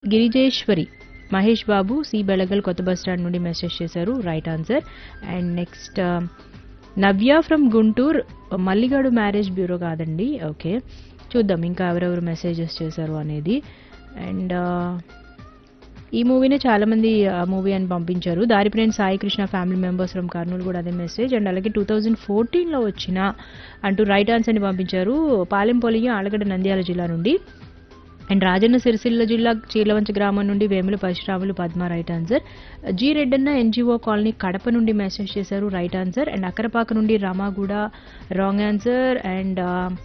గిరిజేశ్వరి Mahesh Babu C Belagal కొత్త bus stand నుండి message చేశారు right answer and next Navya from Guntur మల్లిగాడు మ్యారేజ్ బ్యూరో కాదండి ఓకే చూద్దాం ఇంకా ఎవరెవరు మెసేజెస్ చేశారు అనేది అండ్ ఈ మూవీనే చాలా మంది ఆ మూవీ అని పంపించారు Daripreni Sai Krishna family members from Kurnool కూడా అదే మెసేజ్ అండ్ అలాగే టూ థౌజండ్ ఫోర్టీన్లో వచ్చిన అంటూ రైట్ ఆన్సర్ అని పంపించారు పాలెంపొలియ ఆలగడ్డ నంద్యాల జిల్లా నుండి అండ్ రాజన్న సిరిసిల్ల జిల్లా చీలవంచ గ్రామం నుండి Vemula Parasuramulu Padma right answer G Reddanna NGO colony Kadapa నుండి మెసేజ్ చేశారు రైట్ ఆన్సర్ అండ్ అక్కరపాక నుండి Ramaguda wrong answer and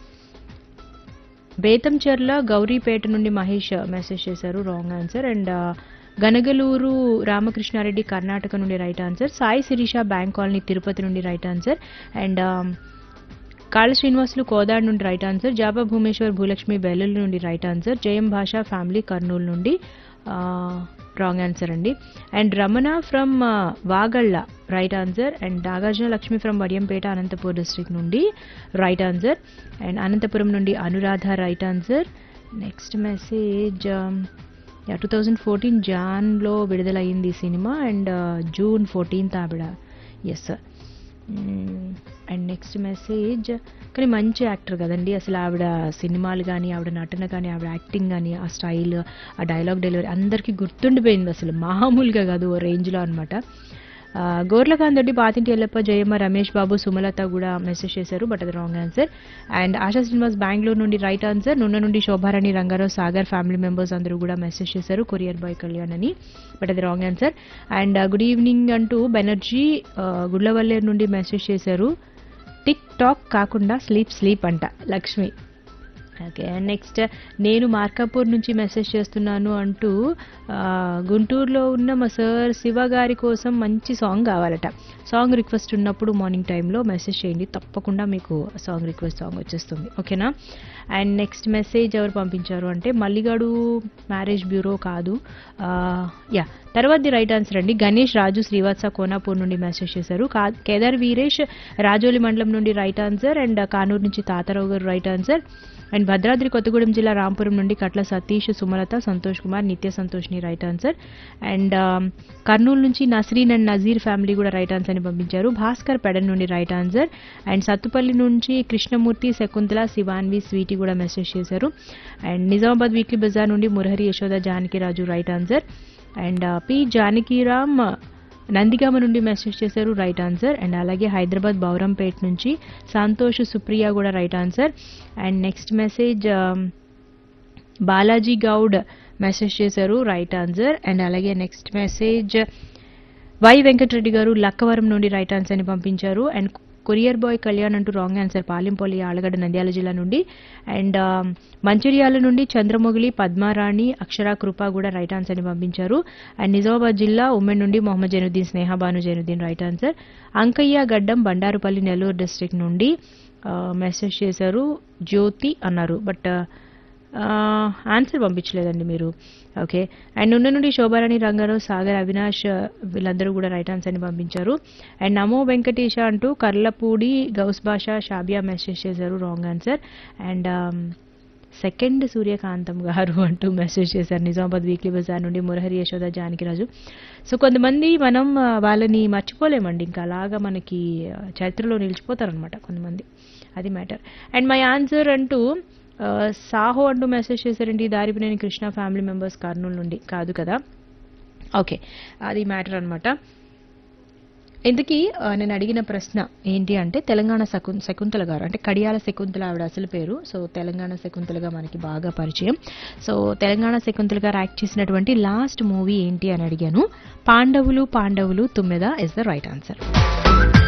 Bethamcherla Gouripeta నుండి మహేష్ మెసేజ్ చేశారు wrong answer and Ganagaluru Ramakrishnareddy Karnataka నుండి right answer Sai Sirisha bank colony Tirupati నుండి రైట్ ఆన్సర్ అండ్ కాళ శ్రీనివాసులు కోదాడ్ నుండి రైట్ ఆన్సర్ జాబా భూమేశ్వర్ భూలక్ష్మి బెల్లుల నుండి రైట్ ఆన్సర్ జయం భాష ఫ్యామిలీ కర్నూలు నుండి రాంగ్ ఆన్సర్ అండి and Ramana from Vagalla right answer and Nagarjuna Lakshmi from Vadiyampeta Anantapur district నుండి రైట్ ఆన్సర్ అండ్ అనంతపురం నుండి Anuradha right answer next message yeah two thousand fourteen జాన్లో విడుదలయ్యింది ఈ సినిమా అండ్ జూన్ ఫోర్టీన్త్ ఆవిడ yes sir and next message కానీ మంచి యాక్టర్ కదండి అసలు ఆవిడ సినిమాలు కానీ ఆవిడ నటన కానీ ఆవిడ యాక్టింగ్ కానీ ఆ స్టైల్ ఆ డైలాగ్ డెలివరీ అందరికీ గుర్తుండిపోయింది అసలు మామూలుగా కాదు ఓ రేంజ్లో అనమాట గోర్లకాంత్ రెడ్డి పాతింటి ఎల్లప్ప జయమ్మ రమేష్ బాబు సుమలత కూడా మెసేజ్ చేశారు బట్ అది wrong answer and Asha Srinivas Bengaluru నుండి రైట్ ఆన్సర్ నున్న నుండి శోభారాణి రంగారావు సాగర్ ఫ్యామిలీ మెంబర్స్ అందరూ కూడా మెసేజ్ చేశారు కొరియర్ బాయ్ కళ్యాణ్ అని బట్ అది wrong answer and good evening అంటూ బెనర్జీ గుడ్లవల్లేరు నుండి మెసేజ్ చేశారు టిక్ టాక్ కాకుండా స్లీప్ స్లీప్ అంట లక్ష్మి ఓకే అండ్ నెక్స్ట్ నేను మార్కాపూర్ నుంచి మెసేజ్ చేస్తున్నాను అంటూ ఆ, గుంటూరులో ఉన్న మా సార్ శివ గారి కోసం మంచి సాంగ్ కావాలట సాంగ్ రిక్వెస్ట్ ఉన్నప్పుడు మార్నింగ్ టైంలో మెసేజ్ చేయండి తప్పకుండా మీకు సాంగ్ రిక్వెస్ట్ సాంగ్ వచ్చేస్తుంది ఓకేనా అండ్ నెక్స్ట్ మెసేజ్ ఎవరు పంపించారు అంటే మల్లిగాడు మ్యారేజ్ బ్యూరో కాదు ఆ, యా తర్వాతది రైట్ ఆన్సర్ అండి గణేష్ రాజు శ్రీవాత్స కోనాపూర్ నుండి మెసేజ్ చేశారు కా- కేదార్ వీరేష్ రాజోలి మండలం నుండి రైట్ ఆన్సర్ అండ్ కానూరు నుంచి Tatarao garu right answer and Bhadradri Kothagudem జిల్లా రాంపురం నుండి కట్ల సతీష్ సుమలత సంతోష్ కుమార్ నిత్య సంతోష్ని రైట్ ఆన్సర్ అండ్ కర్నూలు నుంచి నస్రీన్ అండ్ నజీర్ ఫ్యామిలీ కూడా రైట్ ఆన్సర్ అని పంపించారు భాస్కర్ పెడన్ నుండి రైట్ ఆన్సర్ అండ్ సత్తుపల్లి నుంచి కృష్ణమూర్తి శకుంతల శివాన్వి స్వీటీ కూడా మెసేజ్ చేశారు అండ్ నిజామాబాద్ వీక్లీ బజార్ నుండి Murahari Yashoda Janaki Raju right answer and P Janakiram Nandigama నుండి మెసేజ్ చేశారు రైట్ ఆన్సర్ అండ్ అలాగే హైదరాబాద్ బౌరంపేట్ నుంచి సంతోష్ సుప్రియ కూడా right answer and next message Balaji Goud message చేశారు రైట్ ఆన్సర్ అండ్ అలాగే next message Y Venkatareddy garu Lakkavaram నుండి రైట్ ఆన్సర్ ని పంపించారు అండ్ కొరియర్ బాయ్ కళ్యాణ్ అంటూ రాంగ్ ఆన్సర్ పాలింపల్లి ఆలగడ్డ నంద్యాల జిల్లా నుండి అండ్ మంచిర్యాల నుండి చంద్రమొగిలి పద్మారాణి అక్షర కృప కూడా రైట్ ఆన్సర్ ని పంపించారు అండ్ నిజామాబాద్ జిల్లా ఉమ్మెన్ నుండి Mohammed Zainuddin Snehabanu Zainuddin right answer Ankaiah Gaddam Bandarupalli Nellore district నుండి మెసేజ్ చేశారు జ్యోతి అన్నారు బట్ ఆన్సర్ పంపించలేదండి మీరు ఓకే అండ్ ఉన్న నుండి శోభారాణి రంగారావు సాగర్ అవినాష్ ఆ, వీళ్ళందరూ కూడా రైట్ ఆన్సర్ని పంపించారు అండ్ నమో వెంకటేష అంటూ కర్లపూడి గౌస్ భాష షాబియా మెసేజ్ చేశారు wrong answer and second Suryakantham garu అంటూ మెసేజ్ చేశారు నిజామాబాద్ వీక్లీ బజార్ నుండి మురహరి యశోద జానకిరాజు సో కొంతమంది మనం ఆ, వాళ్ళని మర్చిపోలేమండి ఇంకా అలాగా మనకి ఆ, చరిత్రలో నిలిచిపోతారనమాట కొంతమంది అది మ్యాటర్ అండ్ మై ఆన్సర్ అంటూ ఆ, సాహో అంటూ మెసేజ్ చేశారండి దారిపినేని కృష్ణ ఫ్యామిలీ మెంబర్స్ కర్నూలు నుండి కాదు కదా ఓకే అది మ్యాటర్ అనమాట ఇంతకీ ఆ, నేను అడిగిన ప్రశ్న ఏంటి అంటే తెలంగాణ శకున్ శకుంతల గారు అంటే కడియాల శకుంతల ఆవిడ అసలు పేరు సో తెలంగాణ శకుంతలగా మనకి బాగా పరిచయం సో తెలంగాణ శకుంతల గారు యాక్ట్ చేసినటువంటి లాస్ట్ మూవీ ఏంటి అని అడిగాను పాండవులు పాండవులు తుమ్మెద ఇస్ ద రైట్ ఆన్సర్